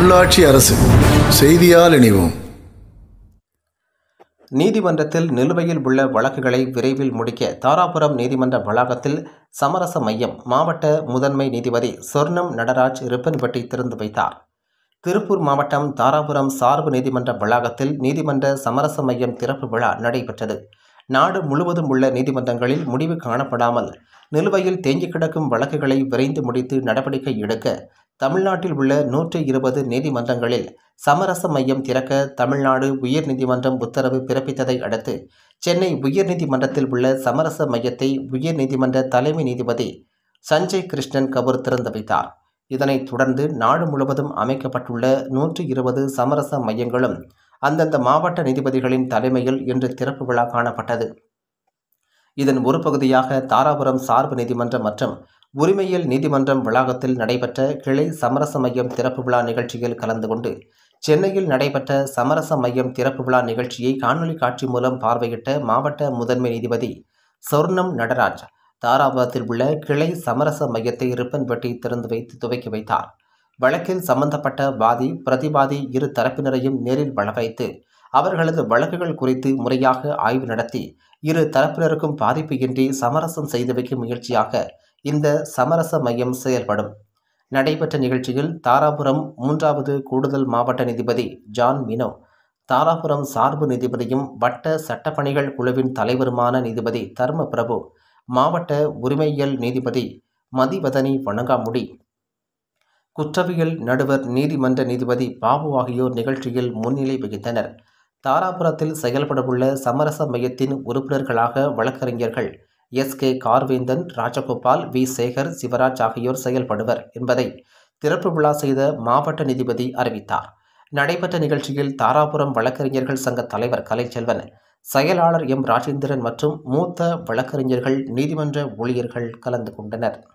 உள்ளாட்சி அரசு செய்தியால் இணைவோம் நீதிமன்றத்தில் நிலுவையில் உள்ள வழக்குகளை விரைவில் முடிக்க தாராபுரம் நீதிமன்ற வளாகத்தில் சமரச மையம் மாவட்ட முதன்மை நீதிபதி சொர்ணம் நடராஜ் ரிப்பன்பட்டி திறந்து வைத்தார் திருப்பூர் மாவட்டம் தாராபுரம் சார்பு நீதிமன்ற வளாகத்தில் நீதிமன்ற சமரச மையம் திறப்பு விழா நடைபெற்றது நாடு முழுவதும் உள்ள நீதிமன்றங்களில் முடிவு காணப்படாமல் நிலுவையில் தேங்கி கிடக்கும் வழக்குகளை விரைந்து முடித்து நடவடிக்கை எடுக்க தமிழ்நாட்டில் உள்ள நூற்றி இருபது நீதிமன்றங்களில் சமரச மையம் திறக்க தமிழ்நாடு உயர்நீதிமன்றம் உத்தரவு பிறப்பித்ததை அடுத்து சென்னை உயர்நீதிமன்றத்தில் உள்ள சமரச மையத்தை உயர்நீதிமன்ற தலைமை நீதிபதி சஞ்சய் கிருஷ்ணன் கபூர் திறந்து வைத்தார் இதனைத் தொடர்ந்து நாடு முழுவதும் அமைக்கப்பட்டுள்ள நூற்றி இருபது சமரச மையங்களும் அந்தந்த மாவட்ட நீதிபதிகளின் தலைமையில் இன்று திறப்பு விழா காணப்பட்டது இதன் ஒரு பகுதியாக தாராபுரம் சார்பு நீதிமன்றம் மற்றும் உரிமையியல் நீதிமன்றம் வளாகத்தில் நடைபெற்ற கிளை சமரச மையம் திறப்பு விழா நிகழ்ச்சியில் கலந்து கொண்டு சென்னையில் நடைபெற்ற சமரச மையம் திறப்பு விழா நிகழ்ச்சியை காணொலி காட்சி மூலம் பார்வையிட்ட மாவட்ட முதன்மை நீதிபதி சொர்ணம் நடராஜ் தாராபுரத்தில் உள்ள கிளை சமரச மையத்தை ரிப்பன் வெட்டி திறந்து வைத்து துவக்கி வைத்தார் வழக்கில் சம்பந்தப்பட்ட வாதி பிரதிவாதி இரு தரப்பினரையும் நேரில் வரவைத்து அவர்களது வழக்குகள் குறித்து முறையாக ஆய்வு நடத்தி இரு தரப்பினருக்கும் பாதிப்பு இன்றி சமரசம் செய்து வைக்கும் முயற்சியாக இந்த சமரச மையம் செயல்படும் நடைபெற்ற நிகழ்ச்சியில் தாராபுரம் மூன்றாவது கூடுதல் மாவட்ட நீதிபதி ஜான் மினோ தாராபுரம் சார்பு நீதிபதியும் வட்ட சட்டப்பணிகள் குழுவின் தலைவருமான நீதிபதி தர்ம பிரபு மாவட்ட உரிமையியல் நீதிபதி மதிவதனி வணங்காமுடி குற்றவியல் நடுவர் நீதிமன்ற நீதிபதி பாபு ஆகியோர் நிகழ்ச்சியில் முன்னிலை வகித்தனர் தாராபுரத்தில் செயல்படவுள்ள சமரச மையத்தின் உறுப்பினர்களாக வழக்கறிஞர்கள் S K Karvendhan Rajagopal V Sekar Sivaraj ஆகியோர் செயல்படுவர் என்பதை திறப்பு விழா செய்த மாவட்ட நீதிபதி அறிவித்தார் நடைபெற்ற நிகழ்ச்சியில் தாராபுரம் வழக்கறிஞர்கள் சங்க தலைவர் கலைச்செல்வன் செயலாளர் எம் ராஜேந்திரன் மற்றும் மூத்த வழக்கறிஞர்கள் நீதிமன்ற ஊழியர்கள் கலந்து கொண்டனர்